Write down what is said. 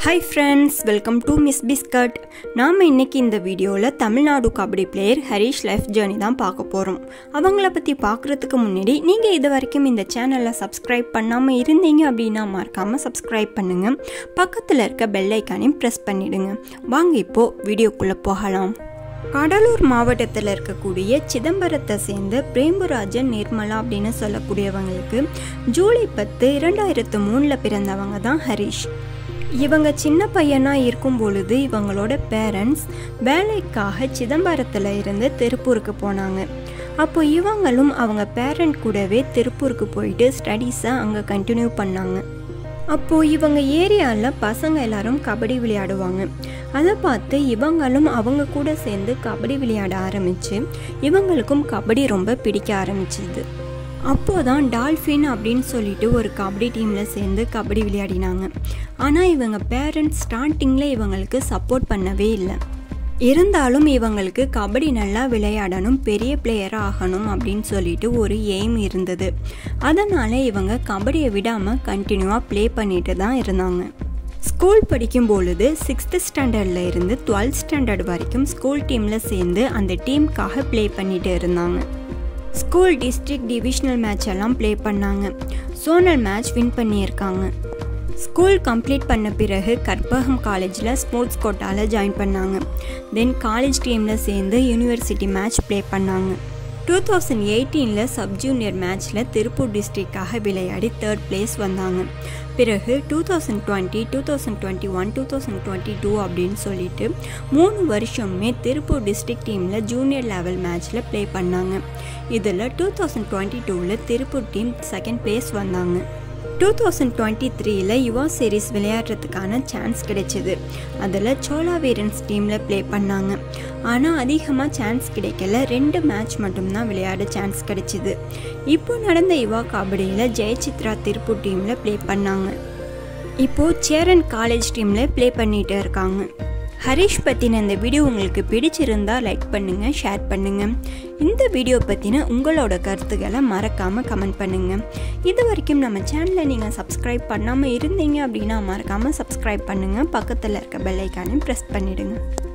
hi friends welcome to Miss Biscuit நாம் இன்னைக்கு இந்த வீடியோவில் Tamil Nadu kabaddi player Harish life journey தான் பார்க்க போகிறோம் அவங்கள பற்றி பார்க்குறதுக்கு முன்னாடி நீங்கள் இது வரைக்கும் இந்த சேனலை சப்ஸ்கிரைப் பண்ணாமல் இருந்தீங்க அப்படின்னா மறக்காமல் சப்ஸ்கிரைப் பண்ணுங்கள் பக்கத்தில் இருக்க பெல் ஐக்கானையும் ப்ரெஸ் பண்ணிவிடுங்க வாங்க இப்போது வீடியோக்குள்ளே போகலாம் கடலூர் மாவட்டத்தில் இருக்கக்கூடிய சிதம்பரத்தை சேர்ந்த பிரேம்புராஜன் நிர்மலா அப்படின்னு சொல்லக்கூடியவங்களுக்கு ஜூலை பத்து இரண்டாயிரத்து மூணில் பிறந்தவங்க தான் ஹரிஷ் இவங்க சின்ன பையனாக இருக்கும் பொழுது இவங்களோட பேரண்ட்ஸ் வேலைக்காக சிதம்பரத்தில் இருந்து திருப்பூருக்கு போனாங்க அப்போ இவங்களும் அவங்க பேரண்ட் கூடவே திருப்பூருக்கு போயிட்டு ஸ்டடீஸை அங்கே கண்டினியூ பண்ணாங்க அப்போது இவங்க ஏரியாவில் பசங்க எல்லாரும் கபடி விளையாடுவாங்க அதை பார்த்து இவங்களும் அவங்க கூட சேர்ந்து கபடி விளையாட ஆரம்பித்து இவங்களுக்கும் கபடி ரொம்ப பிடிக்க ஆரம்பிச்சிது அப்போதான் டால்ஃபின் அப்படின்னு சொல்லிட்டு ஒரு கபடி டீமில் சேர்ந்து கபடி விளையாடினாங்க ஆனால் இவங்க பேரண்ட்ஸ் ஸ்டார்டிங்கில் இவங்களுக்கு சப்போர்ட் பண்ணவே இல்லை இருந்தாலும் இவங்களுக்கு கபடி நல்லா விளையாடணும் பெரிய பிளேயராக ஆகணும் அப்படின்னு சொல்லிட்டு ஒரு எய்ம் இருந்தது அதனால் இவங்க கபடியை விடாமல் கண்டினியூவாக ப்ளே பண்ணிட்டு தான் இருந்தாங்க ஸ்கூல் படிக்கும் பொழுது சிக்ஸ்த்து ஸ்டாண்டர்டில் இருந்து டுவெல்த் ஸ்டாண்டர்ட் வரைக்கும் ஸ்கூல் டீமில் சேர்ந்து அந்த டீமுக்காக ப்ளே பண்ணிட்டு இருந்தாங்க ஸ்கூல் டிஸ்ட்ரிக்ட் டிவிஷனல் மேட்ச் எல்லாம் ப்ளே பண்ணாங்க சோனல் மேட்ச் வின் பண்ணியிருக்காங்க ஸ்கூல் கம்ப்ளீட் பண்ண பிறகு கற்பகம் காலேஜில் ஸ்போர்ட்ஸ் கோட்டாவில் ஜாயின் பண்ணாங்க தென் காலேஜ் டீமில் சேர்ந்து யூனிவர்சிட்டி மேட்ச் ப்ளே பண்ணாங்க டூ தௌசண்ட் எயிட்டீனில் சப் ஜூனியர் மேட்ச்சில் திருப்பூர் டிஸ்ட்ரிக்டாக விளையாடி தேர்ட் பிளேஸ் வந்தாங்க பிறகு two thousand twenty two thousand twenty one two thousand twenty two அப்படின்னு சொல்லிட்டு மூணு வருஷமே திருப்பூர் டிஸ்ட்ரிக்ட் டீமில் ஜூனியர் லெவல் மேட்ச்சில் ப்ளே பண்ணாங்க இதில் டூ தௌசண்ட் டுவெண்ட்டி டூவில் திருப்பூர் டீம் செகண்ட் பிளேஸ் வந்தாங்க டூ தௌசண்ட் டுவெண்ட்டி த்ரீயில் யுவா சீரீஸ் விளையாடுறதுக்கான சான்ஸ் கிடைச்சிது அதில் சோலா வீரன்ஸ் டீமில் ப்ளே பண்ணாங்க ஆனால் அதிகமாக சான்ஸ் கிடைக்கல ரெண்டு மேட்ச் மட்டும்தான் விளையாட சான்ஸ் கிடைச்சிது இப்போ நடந்த யுவா கபடியில் ஜெயசித்ரா திருப்பூர் டீமில் ப்ளே பண்ணாங்க இப்போது சேரன் காலேஜ் டீமில் ப்ளே பண்ணிகிட்டு இருக்காங்க ஹரிஷ் பற்றின இந்த வீடியோ உங்களுக்கு பிடிச்சிருந்தா லைக் பண்ணுங்கள் ஷேர் பண்ணுங்கள் இந்த வீடியோ பற்றின உங்களோட கருத்துக்களை மறக்காமல் கமெண்ட் பண்ணுங்கள் இது வரைக்கும் நம்ம சேனலை நீங்கள் சப்ஸ்கிரைப் பண்ணாமல் இருந்தீங்க அப்படின்னா மறக்காமல் சப்ஸ்கிரைப் பண்ணுங்கள் பக்கத்தில் இருக்க பெல் ஐக்கானையும் ப்ரெஸ் பண்ணிவிடுங்க